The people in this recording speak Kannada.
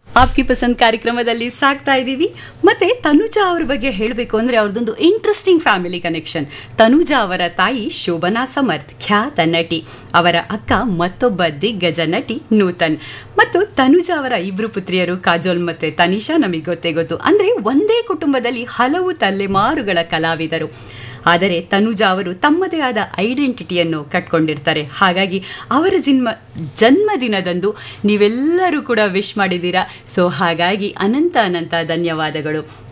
ಆಪ್ಕಿ ಪಸಂದ್ ಕಾರ್ಯಕ್ರಮದಲ್ಲಿ ಸಾಕ್ತಾ ಇದ್ದೀವಿ ಮತ್ತೆ ತನುಜಾ ಅವ್ರ ಬಗ್ಗೆ ಹೇಳಬೇಕು ಅಂದ್ರೆ ಅವ್ರದ್ದೊಂದು ಇಂಟ್ರೆಸ್ಟಿಂಗ್ ಫ್ಯಾಮಿಲಿ ಕನೆಕ್ಷನ್ ತನುಜಾ ಅವರ ತಾಯಿ ಶೋಭನಾ ಸಮರ್ಥ್ ಖ್ಯಾತ ನಟಿ ಅವರ ಅಕ್ಕ ಮತ್ತೊಬ್ಬ ದಿಗ್ಗಜ ನಟಿ ನೂತನ್ ಮತ್ತು ತನುಜಾ ಅವರ ಇಬ್ರು ಪುತ್ರಿಯರು ಕಾಜೋಲ್ ಮತ್ತೆ ತನಿಷಾ ನಮಗೆ ಗೊತ್ತೇ ಗೊತ್ತು ಅಂದ್ರೆ ಒಂದೇ ಕುಟುಂಬದಲ್ಲಿ ಹಲವು ತಲೆಮಾರುಗಳ ಕಲಾವಿದರು ಆದರೆ ತನುಜಾ ಅವರು ತಮ್ಮದೇ ಆದ ಐಡೆಂಟಿಟಿಯನ್ನು ಕಟ್ಕೊಂಡಿರ್ತಾರೆ ಹಾಗಾಗಿ ಅವರ ಜನ್ಮ ಜನ್ಮದಿನದಂದು ನೀವೆಲ್ಲರೂ ಕೂಡ ವಿಶ್ ಮಾಡಿದ್ದೀರಾ ಸೊ ಹಾಗಾಗಿ ಅನಂತ ಅನಂತ ಧನ್ಯವಾದಗಳು